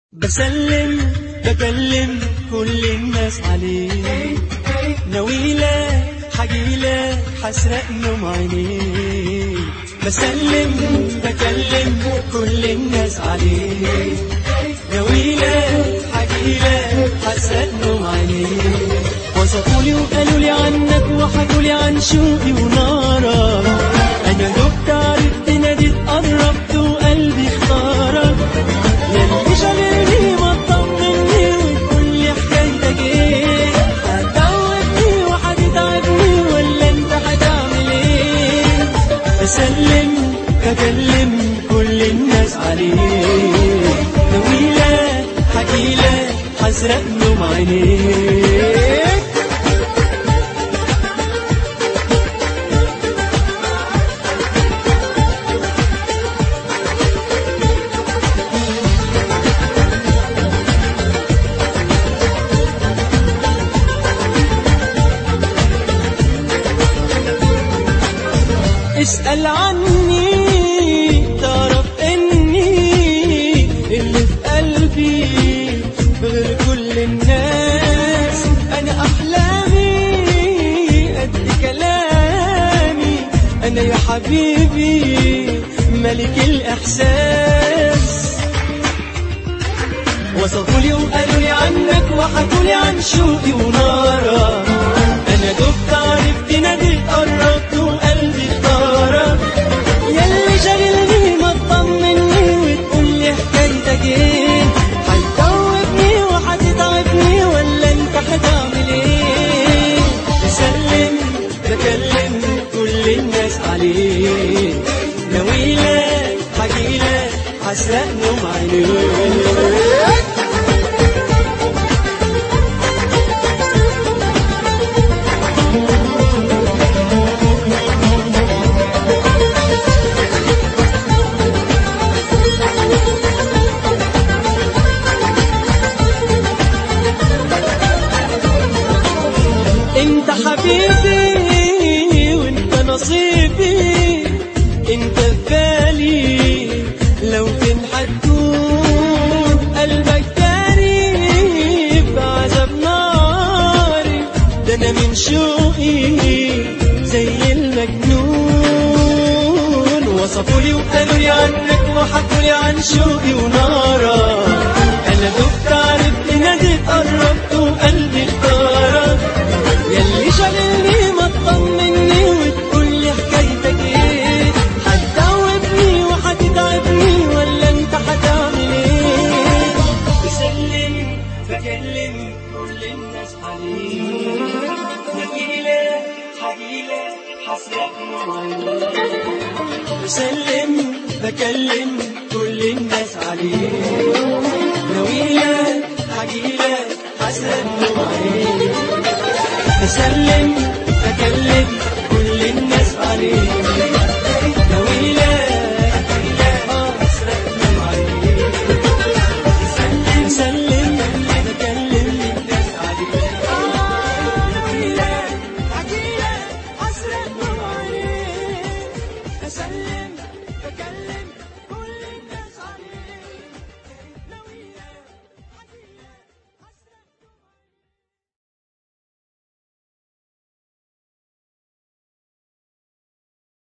بسلم بكلم كل الناس عليك نويلة حجيلة حسرق نوم عينيك بسلم بكلم كل الناس عليك نويلة حجيلة حسرق نوم عينيك وصفولي وقالوا لي عنك وحكوا لي عن شوقي ونارك انا دبت عرفت ناديت قربت وقلبي اختارك ياللي شاغلني ما تطمني وكل حكايتك ايه هتعودني وهتتعبني ولا انت هتعمل ايه بسلم بكلم كل الناس عليك نويلة حكيلة حسرق نوم عينيك اسأل عني تعرف اني اللي في قلبي غير كل الناس انا احلامي قد كلامي انا يا حبيبي ملك الاحساس وصفوا لي وقالوا لي عنك وحكوا لي عن شوقي ونارك انا دبت عرفت ناديت قربت وقلبي اختارك ياللي شاغلني ما تطمني وتقول لي حكايتك ايه هتدوبني وهتتعبني ولا انت هتعمل ايه بسلم بكلم كل الناس عليك نويلة حجيلة حسرق نوم عينيك انت حبيبي وانت نصيبي انت في بالي لو فين هتكون قلبك تاني بعذاب ناري ده انا من شوقي زي المجنون وصفوا لي وقالوا لي عنك وحكوا لي عن شوقي ونارك انا دبت عرفت ناديت قربت وقلبي اختارك ياللي شاغلني ما تطمني وتقول لي حكايتك ايه هتدوبني وهتتعبني ولا انت هتعمل ايه بسلم بكلم كل الناس عليك نجيلة حجيلة حسرق بسلم بكلم كل الناس عليك نويلة حجيلة حسرق نوعين بسلم بكلم كل الناس عليك نويلة حجيلة حسرق نوعين بسلم بسلم بكلم الناس عليك نويلة حجيلة حسرق نوعين بسلم بكلم